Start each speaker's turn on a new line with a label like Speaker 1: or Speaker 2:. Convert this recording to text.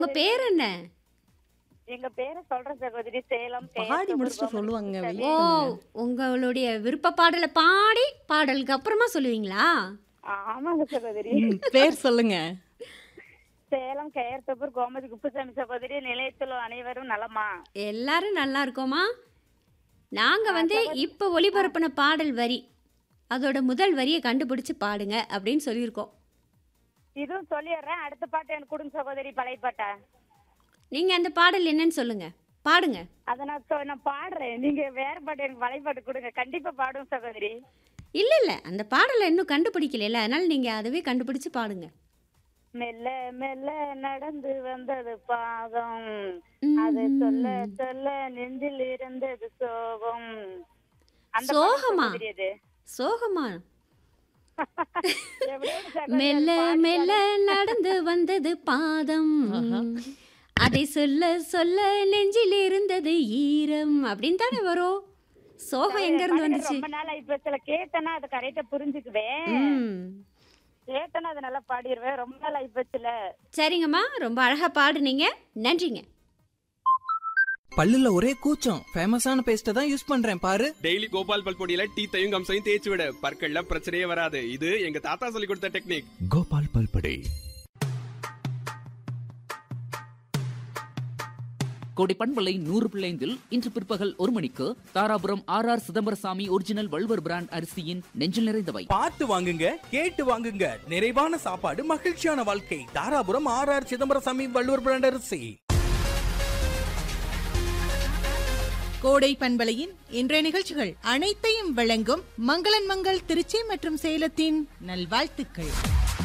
Speaker 1: உங்க பேர் என்ன
Speaker 2: எங்க பேரை சொல்ற சகோதரி சேலம்
Speaker 3: பாடி முடிச்சுட்டு சொல்லுவாங்க
Speaker 1: ஓ
Speaker 3: வெயிட் பண்ணுங்க
Speaker 1: உங்களுடைய விருப்ப பாடலை பாடி பாடலுக்கு அப்புறமா சொல்லுவீங்களா
Speaker 2: ஆமாங்க சகோதரி
Speaker 3: ம், பேர் சொல்லுங்க
Speaker 2: சேலம் கேர்த்தப்பூர் கோமதி குப்புசாமி சகோதரி நிலையத்தில் அனைவரும் நலமா
Speaker 1: எல்லாரும் நல்லா இருக்கோமா நாங்க வந்து இப்ப ஒளிபரப்பின பாடல் வரி அதோட முதல் வரியை கண்டுபிடிச்சு பாடுங்க அப்படின்னு சொல்லியிருக்கோம்
Speaker 2: இதுவும் சொல்லிடுறேன் அடுத்த பாட்டு எனக்கு கொடுங்க சகோதரி பழைய பாட்டை
Speaker 1: நீங்க அந்த பாடல் என்னன்னு சொல்லுங்க பாடுங்க
Speaker 2: அதை நான் சொ- நான் பாடுறேன் நீங்க வேற பாட்டு எனக்கு பழைய பாட்டு கொடுங்க கண்டிப்பா பாடுவோம் சகோதரி
Speaker 1: இல்ல இல்ல அந்த பாடலை இன்னும் கண்டுபிடிக்கல அதனால நீங்க அதுவே கண்டுபிடிச்சு பாடுங்க
Speaker 2: மெல்ல மெல்ல நடந்து வந்தது பாதம் அது சொல்ல சொல்ல நெஞ்சில் இருந்தது சோகம் அந்த பாட்டு
Speaker 1: சோகமா?
Speaker 2: சகோதரி அது.
Speaker 1: சோகமா
Speaker 2: எப்படியோ சகோதரி
Speaker 1: மெல்ல
Speaker 2: அது பாடி
Speaker 1: மெல்ல நடந்து வந்தது பாதம் அதை சொல்ல சொல்ல நெஞ்சில் இருந்தது ஈரம் அப்படின்னு தானே வரும் சோகம் எங்க இருந்து
Speaker 2: பாடுங்க.
Speaker 1: வந்துச்சு
Speaker 2: ரொம்ப நாள் இப்ப சில கேட்டனா அதை கரெக்டா புரிஞ்சுக்குவேன்
Speaker 1: ம்.
Speaker 2: கேட்டனா அதை நல்லா பாடிடுவேன் ரொம்ப நாள் ஆயிப்போச்சுல
Speaker 1: சரிங்கம்மா ரொம்ப அழகா பாடுனீங்க நன்றிங்க
Speaker 4: பல்லுல ஒரே கூச்சம் ஃபேமஸான பேஸ்ட தான் யூஸ் பண்றேன் பாரு
Speaker 5: டெய்லி கோபால் பல்பொடியில டீத்தையும் கம்சையும் தேய்ச்சி விட பற்கள்ல பிரச்சனையே வராது இது எங்க தாத்தா சொல்லி கொடுத்த டெக்னிக்
Speaker 6: கோபால் பல்படை
Speaker 7: கோடை பண்பலை நூறு பிள்ளைந்தில் இன்று பிற்பகல் ஒரு மணிக்கு Dharapuram R R Chidambarasamy original Valluvar brand அரிசியின் நெஞ்சில் நிறைந்தவை
Speaker 4: பார்த்து வாங்குங்க கேட்டு வாங்குங்க நிறைவான சாப்பாடு மகிழ்ச்சியான வாழ்க்கை Dharapuram R R Chidambarasamy Valluvar brand அரிசி
Speaker 8: கோடை பண்பலையின் இன்றைய நிகழ்ச்சிகள் அனைத்தையும் வழங்கும் மங்களன் மங்கள் திருச்சி மற்றும் சேலத்தின் நல்வாழ்த்துக்கள்